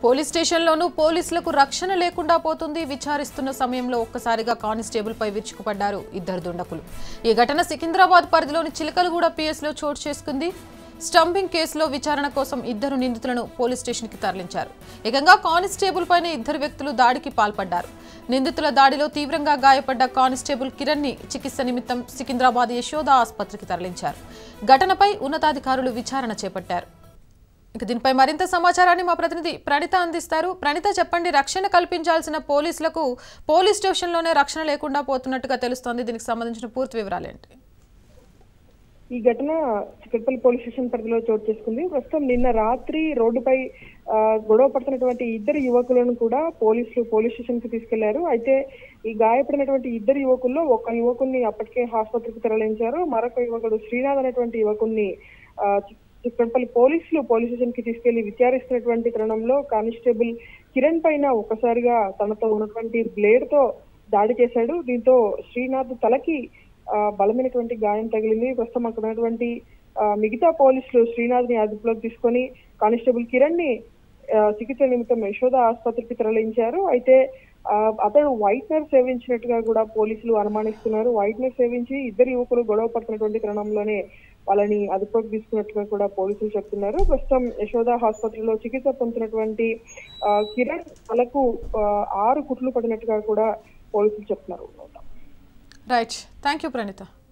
police స్టేషన్లోనూ పోలీసులకు రక్షణ లేకుండా పోతుంది విచారిస్తున్న సమయంలో ఒక్కసారిగా కానిస్టేబుల్ పై విరుచుకుపడ్డారు ఇద్దరు దుండకులు ఈ ఘటన సికింద్రాబాద్ పరిధిలోని చిలకలగూడ పిఎస్లో చోటు చేసుకుంది స్టంపింగ్ కేసులో విచారణ కోసం ఇద్దరు నిందితులను పోలీస్ స్టేషన్కి తరలించారు ఏకంగా కానిస్టేబుల్ పైన ఇద్దరు వ్యక్తులు దాడికి పాల్పడ్డారు నిందితుల దాడిలో తీవ్రంగా గాయపడ్డ కానిస్టేబుల్ కిరణ్ ని చికిత్స నిమిత్తం సికింద్రాబాద్ యశోద ఆసుపత్రికి తరలించారు ఘటనపై ఉన్నతాధికారులు విచారణ చేపట్టారు ఇక దీనిపై మరింత సమాచారాన్ని మా ప్రతినిధి ప్రణిత అందిస్తారు ప్రణిత చెప్పండి రక్షణ కల్పించాల్సిన పోలీసులకు పోలీస్ స్టేషన్లోనే రక్షణ లేకుండా పోతున్నట్టుగా తెలుస్తోంది దీనికి సంబంధించిన పూర్తి వివరాలు ఏంటి ఈ ఘటన చిక్కట్పల్లి పోలీస్ స్టేషన్ పరిధిలో చోటు చేసుకుంది ప్రస్తుతం నిన్న రాత్రి రోడ్డుపై ఆ, గొడవ పడుతున్నటువంటి ఇద్దరు యువకులను కూడా పోలీసులు పోలీస్ స్టేషన్ కి తీసుకెళ్లారు అయితే ఈ గాయపడినటువంటి ఇద్దరు యువకుల్లో ఒక యువకుడిని అప్పటికే ఆసుపత్రికి తరలించారు మరొక యువకుడు శ్రీనాథ్ అనేటువంటి యువకుడిని ఆ, చి- చిక్కట్పల్లి పోలీసులు పోలీస్ స్టేషన్ కి తీసుకెళ్లి విచారిస్తున్నటువంటి తరుణంలో కానిస్టేబుల్ కిరణ్ పైన ఒక్కసారిగా తనతో ఉన్నటువంటి బ్లేడ్ తో దాడి చేశాడు దీంతో శ్రీనాథ్ తలకి ఆ, బలమైనటువంటి గాయం తగిలింది ప్రస్తుతం అక్కడ ఉన్నటువంటి ఆ, మిగతా పోలీసులు శ్రీనాథ్ ని అదుపులోకి తీసుకొని కానిస్టేబుల్ కిరణ్ ని ఆ, చికిత్స నిమిత్తం యశోద ఆసుపత్రికి తరలించారు అయితే ఆ, అతడు వైట్నర్ సేవించినట్టుగా కూడా పోలీసులు అనుమానిస్తున్నారు వైట్నర్ సేవించి ఇద్దరు యువకులు గొడవ పడుతున్నటువంటి తరుణంలోనే వాళ్ళని అదుపులోకి తీసుకున్నట్టుగా కూడా పోలీసులు చెప్తున్నారు ప్రస్తుతం యశోద ఆసుపత్రిలో చికిత్స పొందుతున్నటువంటి ఆ, కిరణ్ తలకు ఆ, ఆరు కుట్లు పడినట్టుగా కూడా పోలీసులు చెప్తున్నారు రైట్ థ్యాంక్ యూ ప్రణిత